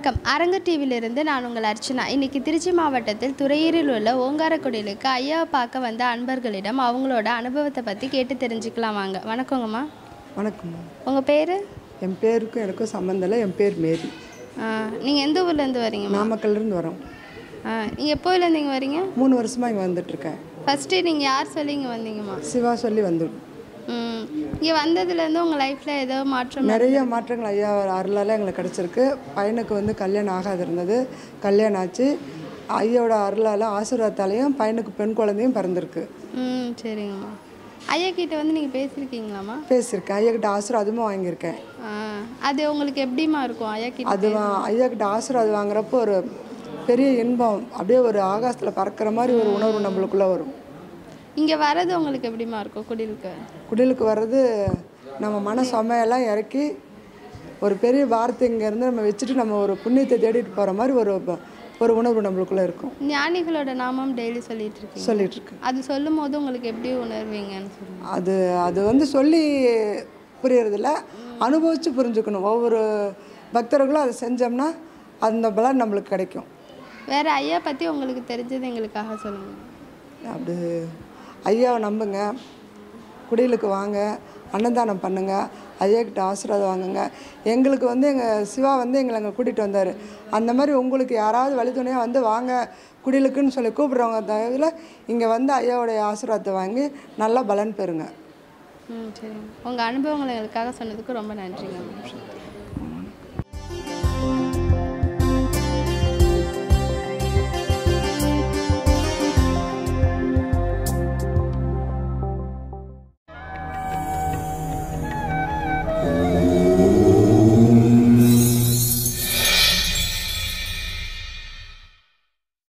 வணக்கம் அரங்க டிவியிலிருந்து நான் உங்கள் அர்ச்சனா இன்னைக்கு திருச்சி மாவட்டத்தில் துறையூரில் உள்ள ஓங்காரக்குடிலுக்கு ஐயாவை பார்க்க வந்த அன்பர்களிடம் அவங்களோட அனுபவத்தை பற்றி கேட்டு தெரிஞ்சுக்கலாம் வாங்க வணக்கங்கம்மா வணக்கம் உங்கள் பேர் என் பேருக்கும் எனக்கும் சம்மந்தம் இல்லை என் பேர் மேரி நீங்கள் எந்த ஊர்லேருந்து வரீங்கம்மா நாமக்கல்லேருந்து வரோம் நீங்கள் எப்போலேருந்து இங்கே வரீங்க மூணு வருஷமாக இங்கே வந்துட்டுருக்கேன் ஃபஸ்ட்டு நீங்கள் யார் சொல்லி இங்கே வந்தீங்கம்மா சிவா சொல்லி வந்து ம் இங்கே வந்ததுலேருந்து உங்கள் லைஃப்பில் ஏதோ மாற்றம் நிறைய மாற்றங்கள் ஐயா அருளால் எங்களுக்கு கிடச்சிருக்கு பையனுக்கு வந்து கல்யாணம் ஆகாது இருந்தது கல்யாணம் ஆச்சு ஐயாவோட அருளால் ஆசீர்வாதத்தாலையும் பையனுக்கு பெண் குழந்தையும் பிறந்திருக்கு ம் சரிங்கம்மா ஐயா கிட்ட வந்து நீங்கள் பேசியிருக்கீங்களாம்மா பேசியிருக்கேன் ஐயா கிட்ட ஆசீர்வாதமும் வாங்கியிருக்கேன் ஆ, அது உங்களுக்கு எப்படிம்மா இருக்கும் ஐயா கிட்ட அது வா- ஐயா கிட்ட ஆசீர்வாதம் வாங்குறப்போ ஒரு பெரிய இன்பம் அப்படியே ஒரு ஆகாசத்தில் பறக்கிற மாதிரி ஒரு உணர்வு நம்மளுக்குள்ளே வரும் இங்கே வர்றது உங்களுக்கு எப்படிம்மா இருக்கும் குடிலுக்கு குடிலுக்கு வர்றது நம்ம மன சுமையெல்லாம் இறக்கி ஒரு பெரிய வார்த்தை இங்கேருந்து நம்ம வச்சுட்டு நம்ம ஒரு புண்ணியத்தை தேடிட்டு போகிற மாதிரி ஒரு ப- ஒரு உணர்வு நம்மளுக்குள்ளே இருக்கும் ஞானிகளோட நாமம் டெய்லி சொல்லிட்டு இருக்கீங்க சொல்லிட்டு இருக்கு அது சொல்லும் போது உங்களுக்கு எப்படி உணர்வீங்கன்னு சொல்லுங்க அது அது வந்து சொல்லி புரியறதில்ல அனுபவித்து புரிஞ்சுக்கணும் ஒவ்வொரு பக்தர்களும் அதை செஞ்சோம்னா அந்த பலன் நம்மளுக்கு கிடைக்கும் வேற ஐயா பற்றி உங்களுக்கு தெரிஞ்சது எங்களுக்காக சொல்லுங்க அப்படி ஐயாவை நம்புங்க குடிலுக்கு வாங்க அன்னதானம் பண்ணுங்க ஐயா கிட்ட ஆசீர்வாதம் வாங்குங்க எங்களுக்கு வந்து எங்கள் சிவா வந்து எங்களை அங்கே கூட்டிகிட்டு வந்தார் அந்த மாதிரி உங்களுக்கு யாராவது வழித்துணையாக வந்து வாங்க குடிலுக்குன்னு சொல்லி கூப்பிட்றவங்க தயவில் இங்கே வந்து ஐயாவுடைய ஆசீர்வாதத்தை வாங்கி நல்லா பலன் பெறுங்க ம் சரிங்க உங்கள் அனுபவங்களை எங்களுக்காக சொன்னதுக்கு ரொம்ப நன்றிங்க